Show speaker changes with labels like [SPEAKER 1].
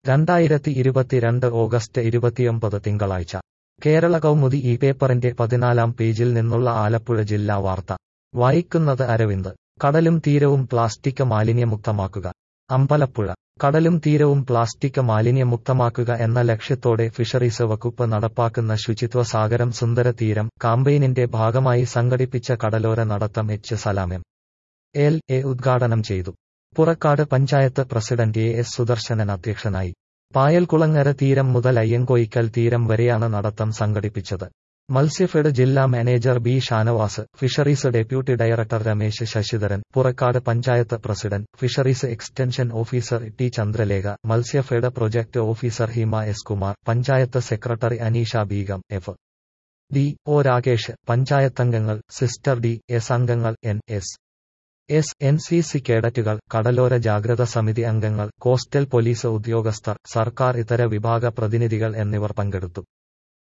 [SPEAKER 1] രണ്ടായിരത്തി ഇരുപത്തിരണ്ട് ഓഗസ്റ്റ് ഇരുപത്തിയൊമ്പത് തിങ്കളാഴ്ച കേരള കൗമുദി ഈ പേപ്പറിന്റെ പതിനാലാം പേജിൽ നിന്നുള്ള ആലപ്പുഴ ജില്ലാ വാർത്ത വായിക്കുന്നത് അരവിന്ദ് കടലും തീരവും പ്ലാസ്റ്റിക് മാലിന്യമുക്തമാക്കുക അമ്പലപ്പുഴ കടലും തീരവും പ്ലാസ്റ്റിക് മാലിന്യമുക്തമാക്കുക എന്ന ലക്ഷ്യത്തോടെ ഫിഷറീസ് വകുപ്പ് നടപ്പാക്കുന്ന ശുചിത്വ സാഗരം സുന്ദര തീരം കാമ്പയിനിന്റെ ഭാഗമായി സംഘടിപ്പിച്ച കടലോര നടത്തം H Salam M L A ഉദ്ഘാടനം ചെയ്തു Purakkad panchayat president A S Sudarsanan അധ്യക്ഷനായി പായൽകുളങ്ങര തീരം മുതൽ അയ്യങ്കോയിക്കൽ തീരം വരെയാണ് നടത്തം സംഘടിപ്പിച്ചത് മത്സ്യഫെഡ് ജില്ലാ manager B Shanavas fisheries deputy director Ramesh Sasidharan Purakkad panchayat president fisheries extension officer T Chandralekha Matsyafed project officer Hima S Kumar panchayat secretary Aneesha Beegum F D O Rakesh പഞ്ചായത്തംഗങ്ങൾ സിസ്റ്റർ ഡി എസ് അംഗങ്ങൾ N S S N C C കേഡറ്റുകൾ കടലോര ജാഗ്രത സമിതി അംഗങ്ങൾ കോസ്റ്റൽ പോലീസ് ഉദ്യോഗസ്ഥർ സർക്കാർ ഇതര വിഭാഗ പ്രതിനിധികൾ എന്നിവർ പങ്കെടുത്തു